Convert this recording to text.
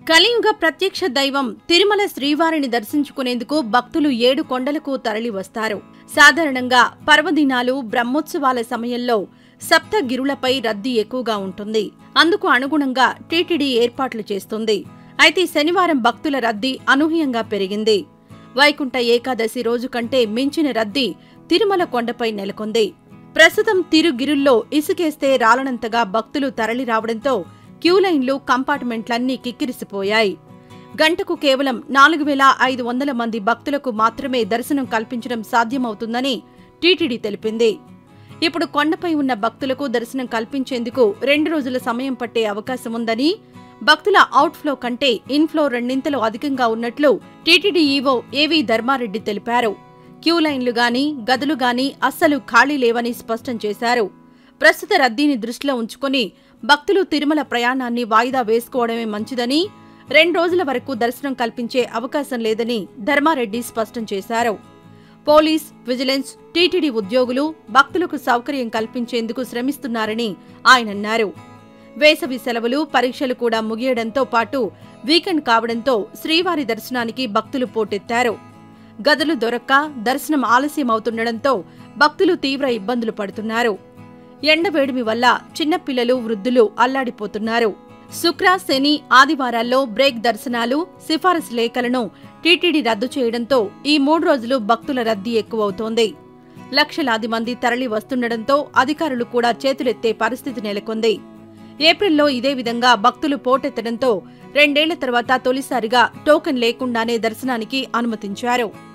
కలియుగ ప్రత్యక్ష దైవం తిరుమల శ్రీవారిని దర్శించుకునేందుకు భక్తులు ఏడు కొండలకు తరలి వస్తారు సాధారణంగా పర్వదినాలు బ్రహ్మోత్సవాల సమయంలో సప్తగిరులపై రద్దీ ఎక్కువగా ఉంటుంది అందుకు అనుగుణంగా టీటీడీ ఏర్పాట్లు చేస్తుంది అయితే శనివారం భక్తుల రద్దీ అనూహ్యంగా పెరిగింది వైకుంఠ ఏకాదశి రోజు కంటే మించిన రద్దీ తిరుమల కొండపై నెలకొంది ప్రస్తుతం తిరుగిరుల్లో ఇసుకేస్తే రాలనంతగా భక్తులు తరలి రావడంతో క్యూలైన్లు కంపార్ట్మెంట్లన్నీ కిక్కిరిసిపోయాయి గంటకు కేవలం నాలుగు వేల ఐదు వందల మంది భక్తులకు మాత్రమే దర్శనం కల్పించడం సాధ్యమవుతుందని టీటీడీ తెలిపింది ఇప్పుడు కొండపై ఉన్న భక్తులకు దర్శనం కల్పించేందుకు రెండు రోజుల సమయం పట్టే అవకాశం ఉందని భక్తుల అవుట్ఫ్లో కంటే ఇన్ఫ్లో రెండింతలు అధికంగా ఉన్నట్లు టీటీడీ ఈవో ఏవీ ధర్మారెడ్డి తెలిపారు క్యూలైన్లు గాని గదులు గాని అస్సలు ఖాళీ లేవని స్పష్టం చేశారు ప్రస్తుత రద్దీని దృష్టిలో ఉంచుకుని భక్తులు తిరుమల ప్రయాణాన్ని వాయిదా వేసుకోవడమే మంచిదని రెండు రోజుల వరకు దర్శనం కల్పించే అవకాశం లేదని ధర్మారెడ్డి స్పష్టం చేశారు పోలీస్ విజిలెన్స్ టీటీడీ ఉద్యోగులు భక్తులకు సౌకర్యం కల్పించేందుకు శ్రమిస్తున్నారని ఆయనన్నారు వేసవి సెలవులు పరీక్షలు కూడా ముగియడంతో పాటు వీకెండ్ కావడంతో శ్రీవారి దర్శనానికి భక్తులు పోటెత్తారు గదులు దొరక్క దర్శనం ఆలస్యం అవుతుండటంతో భక్తులు తీవ్ర ఇబ్బందులు పడుతున్నారు ఎండవేడిమి వల్ల చిన్నపిల్లలు వృద్ధులు అల్లాడిపోతున్నారు శుక్ర శని ఆదివారాల్లో బ్రేక్ దర్శనాలు సిఫారసు లేఖలను టీటీడీ రద్దు చేయడంతో ఈ మూడు రోజులు భక్తుల రద్దీ ఎక్కువవుతోంది లక్షలాది మంది తరలి వస్తుండటంతో అధికారులు కూడా చేతులెత్తే పరిస్థితి నెలకొంది ఏప్రిల్లో ఇదే విధంగా భక్తులు పోటెత్తడంతో రెండేళ్ల తర్వాత తొలిసారిగా టోకెన్ లేకుండానే దర్శనానికి అనుమతించారు